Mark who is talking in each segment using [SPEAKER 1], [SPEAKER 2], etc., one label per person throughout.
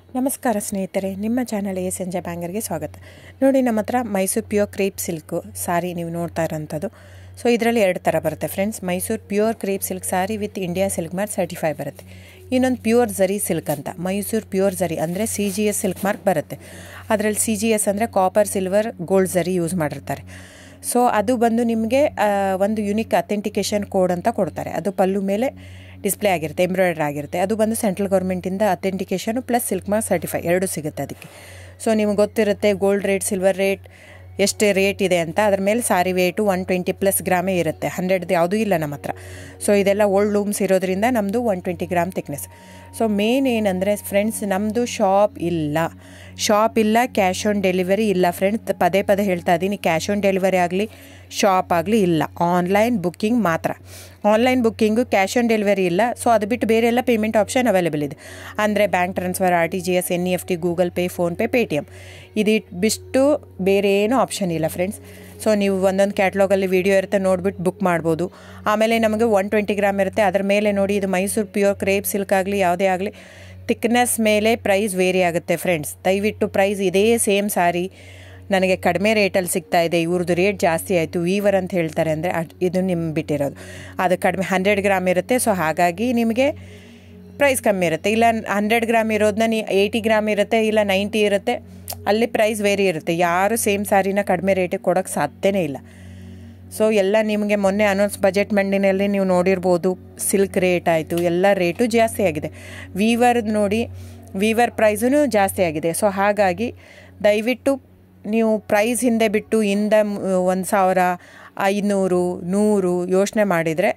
[SPEAKER 1] ನಮಸ್ಕಾರ ಸ್ನೇಹಿತರೆ ನಿಮ್ಮ ಚಾನಲ್ ಎ ಸಂಜೆ ಬ್ಯಾಂಗರ್ಗೆ ಸ್ವಾಗತ ನೋಡಿ ನಮ್ಮ ಹತ್ರ Mysuru pure crepe silk sari ನೀವು ನೋಡ್ತಾ ಇರೋಂಥದ್ದು ಸೊ ಇದರಲ್ಲಿ ಎರಡು ಥರ ಬರುತ್ತೆ friends Mysuru pure crepe silk sari with India silk mark certify ಬರುತ್ತೆ ಇನ್ನೊಂದು ಪ್ಯೂರ್ ಝರಿ ಸಿಲ್ಕ್ ಅಂತ ಮೈಸೂರು ಪ್ಯೂರ್ ಝರಿ ಅಂದರೆ C G S silk mark ಬರುತ್ತೆ ಅದರಲ್ಲಿ ಸಿ ಜಿ ಎಸ್ ಅಂದರೆ copper silver gold zari use ಮಾಡಿರ್ತಾರೆ ಸೊ ಅದು ಬಂದು ನಿಮಗೆ ಒಂದು ಯುನಿಕ್ ಅಥೆಂಟಿಕೇಷನ್ ಕೋಡ್ ಅಂತ ಕೊಡ್ತಾರೆ ಅದು ಪಲ್ಲು ಮೇಲೆ ಡಿಸ್ಪ್ಲೇ ಆಗಿರುತ್ತೆ ಎಂಬ್ರಾಯ್ಡ್ರ್ ಆಗಿರುತ್ತೆ ಅದು ಬಂದು ಸೆಂಟ್ರಲ್ ಗೌರ್ಮೆಂಟಿಂದ authentication plus silk mark certify ಎರಡು ಸಿಗುತ್ತೆ ಅದಕ್ಕೆ ಸೊ ನಿಮ್ಗೆ ಗೊತ್ತಿರುತ್ತೆ ಗೋಲ್ಡ್ ರೇಟ್ ಸಿಲ್ವರ್ ರೇಟ್ ಎಷ್ಟು ರೇಟ್ ಇದೆ ಅಂತ ಅದ್ರ ಮೇಲೆ sari weight one twenty plus ಗ್ರಾಮೇ ಇರುತ್ತೆ ಹಂಡ್ರೆಡ್ದು ಯಾವುದೂ ಇಲ್ಲ ನಮ್ಮ ಹತ್ರ ಸೊ ಇದೆಲ್ಲ ಓಲ್ಡ್ ಲೂಮ್ಸ್ ಇರೋದ್ರಿಂದ ನಮ್ಮದು one twenty gram thickness so main ಏನಂದರೆ ಫ್ರೆಂಡ್ಸ್ ನಮ್ಮದು ಶಾಪ್ ಇಲ್ಲ ಶಾಪ್ ಇಲ್ಲ ಕ್ಯಾಶ್ ಆನ್ ಡೆಲಿವರಿ ಇಲ್ಲ ಫ್ರೆಂಡ್ಸ್ ಪದೇ ಪದೇ ಹೇಳ್ತಾ ಇದ್ದೀನಿ ಕ್ಯಾಶ್ ಆನ್ ಡೆಲಿವರಿ ಆಗಲಿ ಶಾಪ್ ಆಗಲಿ ಇಲ್ಲ ಆನ್ಲೈನ್ ಬುಕ್ಕಿಂಗ್ ಮಾತ್ರ online booking cash on delivery ಇಲ್ಲ ಸೊ ಅದು ಬಿಟ್ಟು ಬೇರೆ ಎಲ್ಲ ಪೇಮೆಂಟ್ ಆಪ್ಷನ್ ಅವೈಲೇಬಲ್ ಇದೆ ಅಂದರೆ bank transfer R T G S N E F T Google Pay PhonePe Paytm ಇದು ಬಿಟ್ಟು ಬೇರೆ ಏನೂ ಆಪ್ಷನ್ ಇಲ್ಲ ಫ್ರೆಂಡ್ಸ್ ಸೊ ನೀವು ಒಂದೊಂದು ಕ್ಯಾಟ್ಲಾಗಲ್ಲಿ ವೀಡಿಯೋ ಇರುತ್ತೆ ನೋಡಿಬಿಟ್ಟು ಬುಕ್ ಮಾಡ್ಬೋದು ಆಮೇಲೆ ನಮಗೆ ಒನ್ ಟ್ವೆಂಟಿ ಗ್ರಾಮ್ ಇರುತ್ತೆ ಅದ್ರ ಮೇಲೆ ನೋಡಿ ಇದು ಮೈಸೂರು ಪ್ಯೂರ್ ಕ್ರೇಪ್ ಸಿಲ್ಕ್ ಆಗಲಿ ಯಾವುದೇ ಆಗಲಿ ತಿಕ್ನೆಸ್ ಮೇಲೆ ಪ್ರೈಸ್ ವೇರಿ ಆಗುತ್ತೆ ಫ್ರೆಂಡ್ಸ್ ದಯವಿಟ್ಟು ಪ್ರೈಸ್ ಇದೇ ಸೇಮ್ ಸಾರಿ ನನಗೆ ಕಡಿಮೆ ರೇಟಲ್ಲಿ ಸಿಗ್ತಾ ಇದೆ ಇವ್ರದ್ದು ರೇಟ್ ಜಾಸ್ತಿ ಆಯಿತು ವೀವರ್ ಅಂತ ಹೇಳ್ತಾರೆ ಅಂದರೆ ಇದು ನಿಮ್ಮ ಬಿಟ್ಟಿರೋದು ಅದು ಕಡಿಮೆ ಹಂಡ್ರೆಡ್ ಗ್ರಾಮ್ ಇರುತ್ತೆ ಸೊ ಹಾಗಾಗಿ ನಿಮಗೆ ಪ್ರೈಸ್ ಕಮ್ಮಿ ಇರುತ್ತೆ ಇಲ್ಲ ಹಂಡ್ರೆಡ್ ಗ್ರಾಮ್ ಇರೋದನ್ನ ನೀ ಏಯ್ಟಿ ಗ್ರಾಮ್ ಇರುತ್ತೆ ಇಲ್ಲ ನೈಂಟಿ ಇರುತ್ತೆ ಅಲ್ಲಿ ಪ್ರೈಸ್ ವೇರಿ ಇರುತ್ತೆ ಯಾರು ಸೇಮ್ ಸ್ಯಾರಿನ ಕಡಿಮೆ ರೇಟಿಗೆ ಕೊಡೋಕ್ಕೆ ಸಾಧ್ಯನೇ ಇಲ್ಲ ಸೊ ಎಲ್ಲ ನಿಮಗೆ ಮೊನ್ನೆ ಅನೌನ್ಸ್ ಬಜೆಟ್ ಮಂಡಿನಲ್ಲಿ ನೀವು ನೋಡಿರ್ಬೋದು ಸಿಲ್ಕ್ ರೇಟ್ ಆಯಿತು ಎಲ್ಲ ರೇಟು ಜಾಸ್ತಿ ಆಗಿದೆ ವೀವರ್ದು ನೋಡಿ ವೀವರ್ ಪ್ರೈಸೂ ಜಾಸ್ತಿ ಆಗಿದೆ ಸೊ ಹಾಗಾಗಿ ದಯವಿಟ್ಟು ನೀವು ಪ್ರೈಸ್ ಹಿಂದೆ ಬಿಟ್ಟು ಹಿಂದೆ ಒಂದು ಸಾವಿರ ಐನೂರು ನೂರು ಯೋಚನೆ ಮಾಡಿದರೆ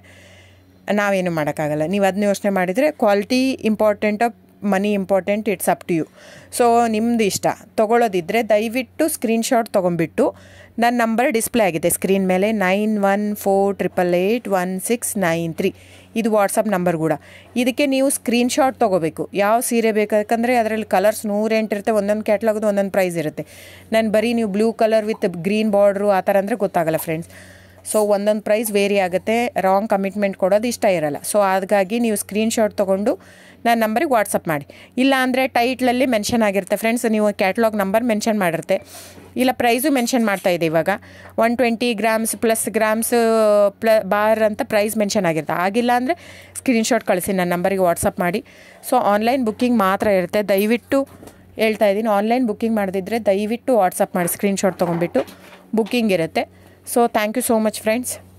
[SPEAKER 1] ನಾವೇನು ಮಾಡೋಕ್ಕಾಗಲ್ಲ ನೀವು ಅದನ್ನ ಯೋಚನೆ ಮಾಡಿದರೆ quality important of money important it's up to you so ನಿಮ್ಮದು ಇಷ್ಟ ತೊಗೊಳ್ಳೋದಿದ್ದರೆ ದಯವಿಟ್ಟು ಸ್ಕ್ರೀನ್ಶಾಟ್ ತೊಗೊಂಬಿಟ್ಟು ನನ್ನ ನಂಬರ್ ಡಿಸ್ಪ್ಲೇ ಆಗಿದೆ ಸ್ಕ್ರೀನ್ ಮೇಲೆ nine one four triple eight one six nine three ಇದು ವಾಟ್ಸಪ್ ನಂಬರ್ ಕೂಡ ಇದಕ್ಕೆ ನೀವು ಸ್ಕ್ರೀನ್ಶಾಟ್ ತೊಗೋಬೇಕು ಯಾವ ಸೀರೆ ಬೇಕು ಯಾಕಂದರೆ ಅದರಲ್ಲಿ ಕಲರ್ಸ್ ನೂರೆಂಟು ಇರುತ್ತೆ ಒಂದೊಂದು ಕ್ಯಾಟ್ಲಾಗ್ದು ಒಂದೊಂದು ಪ್ರೈಸ್ ಇರುತ್ತೆ ನಾನು ಬರೀ ನೀವು blue colour with green border ಆ ಥರ ಅಂದರೆ ಗೊತ್ತಾಗಲ್ಲ ಫ್ರೆಂಡ್ಸ್ ಸೊ ಒಂದೊಂದು ಪ್ರೈಸ್ ವೇರಿ ಆಗುತ್ತೆ ರಾಂಗ್ ಕಮಿಟ್ಮೆಂಟ್ ಕೊಡೋದು ಇಷ್ಟ ಇರಲ್ಲ ಸೊ ಹಾಗಾಗಿ ನೀವು ಸ್ಕ್ರೀನ್ಶಾಟ್ ತೊಗೊಂಡು ನನ್ನ ನಂಬರಿಗೆ ವಾಟ್ಸಪ್ ಮಾಡಿ ಇಲ್ಲ ಅಂದರೆ ಟೈಟ್ಲಲ್ಲಿ ಮೆನ್ಷನ್ ಆಗಿರುತ್ತೆ ಫ್ರೆಂಡ್ಸ್ ನೀವು ಕ್ಯಾಟ್ಲಾಗ್ ನಂಬರ್ ಮೆನ್ಷನ್ ಮಾಡಿರುತ್ತೆ ಇಲ್ಲ ಪ್ರೈಸು ಮೆನ್ಷನ್ ಮಾಡ್ತಾ ಇದೆ ಇವಾಗ one twenty grams plus grams ಪ್ಲ ಬಾರ್ ಅಂತ ಪ್ರೈಸ್ ಮೆನ್ಷನ್ ಆಗಿರುತ್ತೆ ಆಗಿಲ್ಲ ಅಂದರೆ ಸ್ಕ್ರೀನ್ಶಾಟ್ ಕಳಿಸಿ ನನ್ನ ನಂಬರಿಗೆ ವಾಟ್ಸಪ್ ಮಾಡಿ ಸೊ ಆನ್ಲೈನ್ ಬುಕ್ಕಿಂಗ್ ಮಾತ್ರ ಇರುತ್ತೆ ದಯವಿಟ್ಟು ಹೇಳ್ತಾ ಇದ್ದೀನಿ ಆನ್ಲೈನ್ ಬುಕ್ಕಿಂಗ್ ಮಾಡದಿದ್ದರೆ ದಯವಿಟ್ಟು ವಾಟ್ಸಪ್ ಮಾಡಿ ಸ್ಕ್ರೀನ್ಶಾಟ್ ತೊಗೊಂಡ್ಬಿಟ್ಟು ಬುಕ್ಕಿಂಗ್ ಇರುತ್ತೆ so thank you so much friends